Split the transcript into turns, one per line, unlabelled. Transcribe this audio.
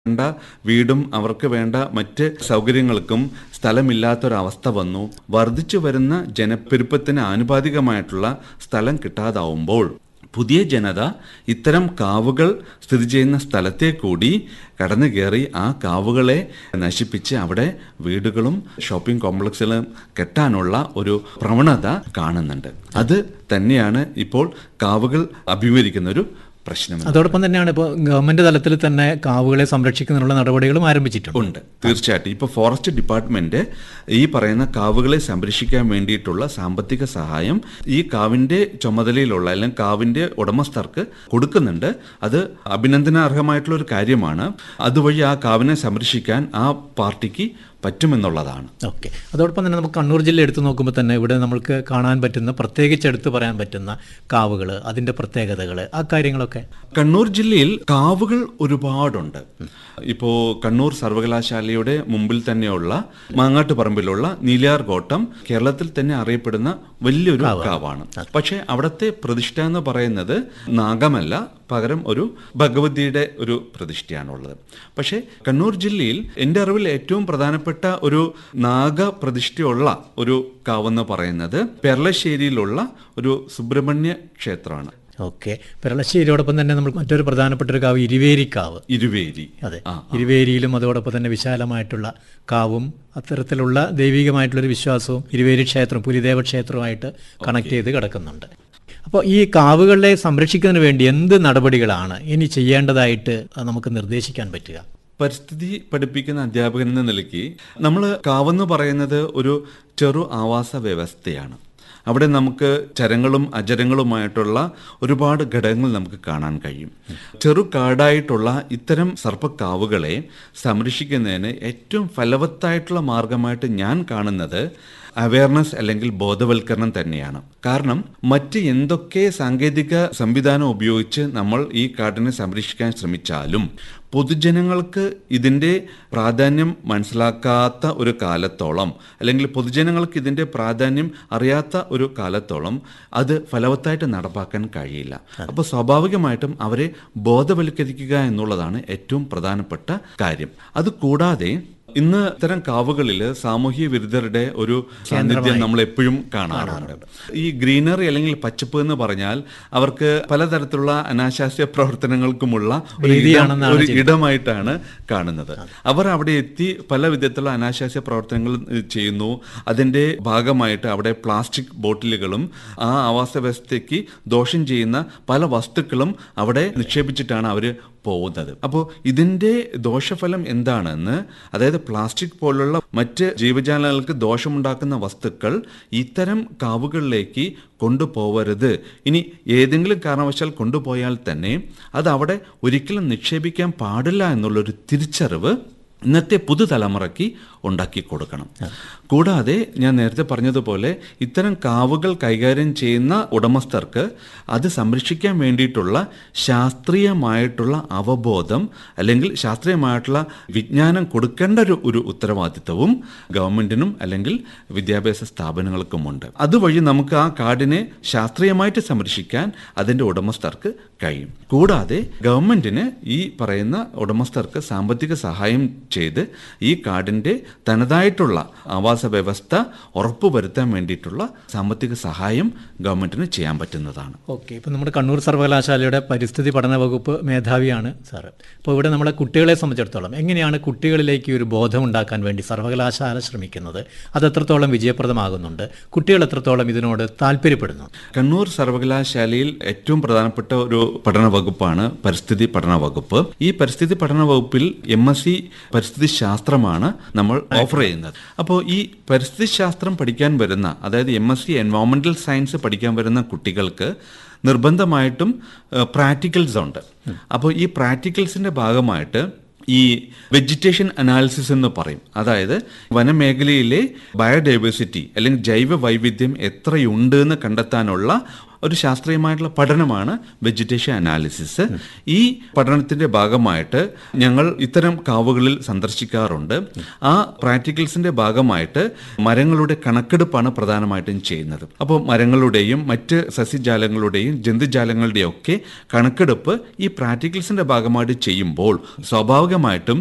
വേണ്ട വീടും അവർക്ക് വേണ്ട മറ്റ് സൗകര്യങ്ങൾക്കും സ്ഥലമില്ലാത്തൊരവസ്ഥ വന്നു വർദ്ധിച്ചു വരുന്ന ജനപ്പെരുപ്പത്തിന് ആനുപാതികമായിട്ടുള്ള സ്ഥലം കിട്ടാതാവുമ്പോൾ പുതിയ ജനത ഇത്തരം കാവുകൾ സ്ഥിതി ചെയ്യുന്ന സ്ഥലത്തെ കൂടി കടന്നു കയറി ആ കാവുകളെ നശിപ്പിച്ച് അവിടെ വീടുകളും ഷോപ്പിംഗ് കോംപ്ലക്സുകളും കെട്ടാനുള്ള ഒരു പ്രവണത കാണുന്നുണ്ട് അത് തന്നെയാണ് ഇപ്പോൾ കാവുകൾ അഭിമുഖീകരിക്കുന്ന ഒരു പ്രശ്നം
അതോടൊപ്പം തന്നെയാണ് ഇപ്പോൾ ഗവൺമെന്റ് തലത്തിൽ തന്നെ കാവുകളെ സംരക്ഷിക്കുന്നതിനുള്ള നടപടികളും ആരംഭിച്ചിട്ടുണ്ട്
ഉണ്ട് തീർച്ചയായിട്ടും ഇപ്പോൾ ഫോറസ്റ്റ് ഡിപ്പാർട്ട്മെന്റ് ഈ പറയുന്ന കാവുകളെ സംരക്ഷിക്കാൻ വേണ്ടിയിട്ടുള്ള സാമ്പത്തിക സഹായം ഈ കാവിന്റെ ചുമതലയിലുള്ള അല്ലെങ്കിൽ കാവിന്റെ ഉടമസ്ഥർക്ക് കൊടുക്കുന്നുണ്ട് അത് അഭിനന്ദനാർഹമായിട്ടുള്ള ഒരു കാര്യമാണ് അതുവഴി ആ കാവിനെ സംരക്ഷിക്കാൻ ആ പാർട്ടിക്ക് പറ്റുമെന്നുള്ളതാണ്
ഓക്കെ അതോടൊപ്പം തന്നെ നമുക്ക് കണ്ണൂർ ജില്ല എടുത്തു നോക്കുമ്പോൾ തന്നെ ഇവിടെ നമുക്ക് കാണാൻ പറ്റുന്ന പ്രത്യേകിച്ച് എടുത്തു പറയാൻ പറ്റുന്ന കാവുകൾ അതിൻ്റെ പ്രത്യേകതകൾ ആ കാര്യങ്ങളൊക്കെ
കണ്ണൂർ ജില്ലയിൽ കാവുകൾ ഒരുപാടുണ്ട് ഇപ്പോൾ കണ്ണൂർ സർവകലാശാലയുടെ മുമ്പിൽ തന്നെയുള്ള മാങ്ങാട്ട് പറമ്പിലുള്ള നീലിയാർ കോട്ടം കേരളത്തിൽ തന്നെ അറിയപ്പെടുന്ന വലിയൊരു കാവാണ് പക്ഷേ അവിടുത്തെ പ്രതിഷ്ഠ എന്ന് പറയുന്നത് നാഗമല്ല പകരം ഒരു ഭഗവതിയുടെ ഒരു പ്രതിഷ്ഠയാണുള്ളത് പക്ഷേ കണ്ണൂർ ജില്ലയിൽ എൻ്റെ അറിവിൽ ഏറ്റവും പ്രധാനപ്പെട്ട ഒരു നാഗപ്രതിഷ്ഠയുള്ള ഒരു കാവെന്ന് പറയുന്നത് പെർളശ്ശേരിയിലുള്ള ഒരു സുബ്രഹ്മണ്യ ക്ഷേത്രമാണ്
ഓക്കെ പെരളശ്ശേരിയോടൊപ്പം തന്നെ നമ്മൾ മറ്റൊരു പ്രധാനപ്പെട്ട ഒരു കാവ് ഇരുവേരിക്കാവ്
ഇരുവേരി
അതെ ഇരുവേരിയിലും അതോടൊപ്പം തന്നെ വിശാലമായിട്ടുള്ള കാവും അത്തരത്തിലുള്ള ദൈവികമായിട്ടുള്ളൊരു വിശ്വാസവും ഇരുവേരി ക്ഷേത്രം പുലിദേവ ക്ഷേത്രവുമായിട്ട് കണക്ട് ചെയ്ത് കിടക്കുന്നുണ്ട് അപ്പോൾ ഈ കാവുകളെ സംരക്ഷിക്കുന്നതിന് വേണ്ടി എന്ത് നടപടികളാണ് ഇനി ചെയ്യേണ്ടതായിട്ട് നമുക്ക് നിർദ്ദേശിക്കാൻ പറ്റുക
പരിസ്ഥിതി പഠിപ്പിക്കുന്ന അധ്യാപകൻ എന്ന നിലയ്ക്ക് നമ്മൾ കാവെന്ന് പറയുന്നത് ഒരു ചെറു ആവാസ വ്യവസ്ഥയാണ് അവിടെ നമുക്ക് ചരങ്ങളും അജരങ്ങളുമായിട്ടുള്ള ഒരുപാട് ഘടകങ്ങൾ നമുക്ക് കാണാൻ കഴിയും ചെറു കാടായിട്ടുള്ള ഇത്തരം സർപ്പക്കാവുകളെ സംരക്ഷിക്കുന്നതിന് ഏറ്റവും ഫലവത്തായിട്ടുള്ള മാർഗമായിട്ട് ഞാൻ കാണുന്നത് അവയർനെസ് അല്ലെങ്കിൽ ബോധവൽക്കരണം തന്നെയാണ് കാരണം മറ്റ് എന്തൊക്കെ സാങ്കേതിക സംവിധാനം ഉപയോഗിച്ച് നമ്മൾ ഈ കാടിനെ സംരക്ഷിക്കാൻ ശ്രമിച്ചാലും പൊതുജനങ്ങൾക്ക് ഇതിൻ്റെ പ്രാധാന്യം മനസ്സിലാക്കാത്ത ഒരു കാലത്തോളം അല്ലെങ്കിൽ പൊതുജനങ്ങൾക്ക് ഇതിൻ്റെ പ്രാധാന്യം അറിയാത്ത ഒരു കാലത്തോളം അത് ഫലവത്തായിട്ട് നടപ്പാക്കാൻ കഴിയില്ല അപ്പോൾ സ്വാഭാവികമായിട്ടും അവരെ ബോധവൽക്കരിക്കുക എന്നുള്ളതാണ് ഏറ്റവും പ്രധാനപ്പെട്ട കാര്യം അതുകൂടാതെ ഇന്ന് ഇത്തരം കാവുകളിൽ സാമൂഹ്യ വിരുദ്ധരുടെ ഒരു സാന്നിധ്യം നമ്മൾ എപ്പോഴും കാണാറുണ്ട് ഈ ഗ്രീനറി അല്ലെങ്കിൽ പച്ചപ്പ് എന്ന് പറഞ്ഞാൽ അവർക്ക് പലതരത്തിലുള്ള അനാശാസ്യ പ്രവർത്തനങ്ങൾക്കുമുള്ള ഒരു ഇടം- ഒരു ഇടമായിട്ടാണ് കാണുന്നത് അവർ അവിടെ എത്തി പല വിധത്തിലുള്ള അനാശാസ്യ പ്രവർത്തനങ്ങൾ ചെയ്യുന്നു അതിന്റെ ഭാഗമായിട്ട് അവിടെ പ്ലാസ്റ്റിക് ബോട്ടിലുകളും ആ ആവാസ വ്യവസ്ഥയ്ക്ക് ദോഷം ചെയ്യുന്ന പല വസ്തുക്കളും അവിടെ നിക്ഷേപിച്ചിട്ടാണ് അവർ പോകുന്നത് അപ്പോൾ ഇതിൻ്റെ ദോഷഫലം എന്താണെന്ന് അതായത് പ്ലാസ്റ്റിക് പോലുള്ള മറ്റ് ജീവജാലങ്ങൾക്ക് ദോഷമുണ്ടാക്കുന്ന വസ്തുക്കൾ ഇത്തരം കാവുകളിലേക്ക് കൊണ്ടുപോവരുത് ഇനി ഏതെങ്കിലും കാരണവശാൽ കൊണ്ടുപോയാൽ തന്നെ അത് അവിടെ ഒരിക്കലും നിക്ഷേപിക്കാൻ പാടില്ല എന്നുള്ളൊരു തിരിച്ചറിവ് ഇന്നത്തെ പുതുതലമുറയ്ക്ക് ഉണ്ടാക്കി കൊടുക്കണം കൂടാതെ ഞാൻ നേരത്തെ പറഞ്ഞതുപോലെ ഇത്തരം കാവുകൾ കൈകാര്യം ചെയ്യുന്ന ഉടമസ്ഥർക്ക് അത് സംരക്ഷിക്കാൻ വേണ്ടിയിട്ടുള്ള ശാസ്ത്രീയമായിട്ടുള്ള അവബോധം അല്ലെങ്കിൽ ശാസ്ത്രീയമായിട്ടുള്ള വിജ്ഞാനം കൊടുക്കേണ്ട ഒരു ഒരു ഉത്തരവാദിത്വവും ഗവൺമെന്റിനും അല്ലെങ്കിൽ വിദ്യാഭ്യാസ സ്ഥാപനങ്ങൾക്കുമുണ്ട് അതുവഴി നമുക്ക് ആ കാടിനെ ശാസ്ത്രീയമായിട്ട് സംരക്ഷിക്കാൻ അതിൻ്റെ ഉടമസ്ഥർക്ക് കഴിയും കൂടാതെ ഗവൺമെന്റിന് ഈ പറയുന്ന ഉടമസ്ഥർക്ക് സാമ്പത്തിക സഹായം ചെയ്ത് ഈ കാടിൻ്റെ തനതായിട്ടുള്ള ആവാസ വ്യവസ്ഥ ഉറപ്പുവരുത്താൻ വേണ്ടിയിട്ടുള്ള സാമ്പത്തിക സഹായം ഗവൺമെന്റിന് ചെയ്യാൻ പറ്റുന്നതാണ്
ഓക്കെ ഇപ്പോൾ നമ്മുടെ കണ്ണൂർ സർവകലാശാലയുടെ പരിസ്ഥിതി പഠന വകുപ്പ് മേധാവിയാണ് സാറ് അപ്പോൾ ഇവിടെ നമ്മളെ കുട്ടികളെ സംബന്ധിച്ചിടത്തോളം എങ്ങനെയാണ് കുട്ടികളിലേക്ക് ഈ ഒരു ബോധം ഉണ്ടാക്കാൻ വേണ്ടി സർവകലാശാല ശ്രമിക്കുന്നത് അത് എത്രത്തോളം വിജയപ്രദമാകുന്നുണ്ട് കുട്ടികൾ എത്രത്തോളം ഇതിനോട് താല്പര്യപ്പെടുന്നു
കണ്ണൂർ സർവകലാശാലയിൽ ഏറ്റവും പ്രധാനപ്പെട്ട ഒരു പഠന വകുപ്പാണ് പരിസ്ഥിതി പഠന വകുപ്പ് ഈ പരിസ്ഥിതി പഠന വകുപ്പിൽ എം എസ് സി പരിസ്ഥിതി ശാസ്ത്രമാണ് നമ്മൾ ഓഫർ ചെയ്യുന്നത് അപ്പോൾ ഈ പരിസ്ഥിതി ശാസ്ത്രം പഠിക്കാൻ വരുന്ന അതായത് എം എസ് സി എൻവയോൺമെന്റൽ സയൻസ് പഠിക്കാൻ വരുന്ന കുട്ടികൾക്ക് നിർബന്ധമായിട്ടും പ്രാക്ടിക്കൽസ് ഉണ്ട് അപ്പോൾ ഈ പ്രാക്ടിക്കൽസിന്റെ ഭാഗമായിട്ട് ഈ വെജിറ്റേഷൻ അനാലിസിസ് എന്ന് പറയും അതായത് വനമേഖലയിലെ ബയോഡൈവേഴ്സിറ്റി അല്ലെങ്കിൽ ജൈവ വൈവിധ്യം എത്രയുണ്ട് എന്ന് കണ്ടെത്താനുള്ള ഒരു ശാസ്ത്രീയമായിട്ടുള്ള പഠനമാണ് വെജിറ്റേഷൻ അനാലിസിസ് ഈ പഠനത്തിന്റെ ഭാഗമായിട്ട് ഞങ്ങൾ ഇത്തരം കാവുകളിൽ സന്ദർശിക്കാറുണ്ട് ആ പ്രാക്ടിക്കൽസിന്റെ ഭാഗമായിട്ട് മരങ്ങളുടെ കണക്കെടുപ്പാണ് പ്രധാനമായിട്ടും ചെയ്യുന്നത് അപ്പോൾ മരങ്ങളുടെയും മറ്റ് സസ്യജാലങ്ങളുടെയും ജന്തുജാലങ്ങളുടെയും ഒക്കെ കണക്കെടുപ്പ് ഈ പ്രാക്ടിക്കൽസിന്റെ ഭാഗമായിട്ട് ചെയ്യുമ്പോൾ സ്വാഭാവികമായിട്ടും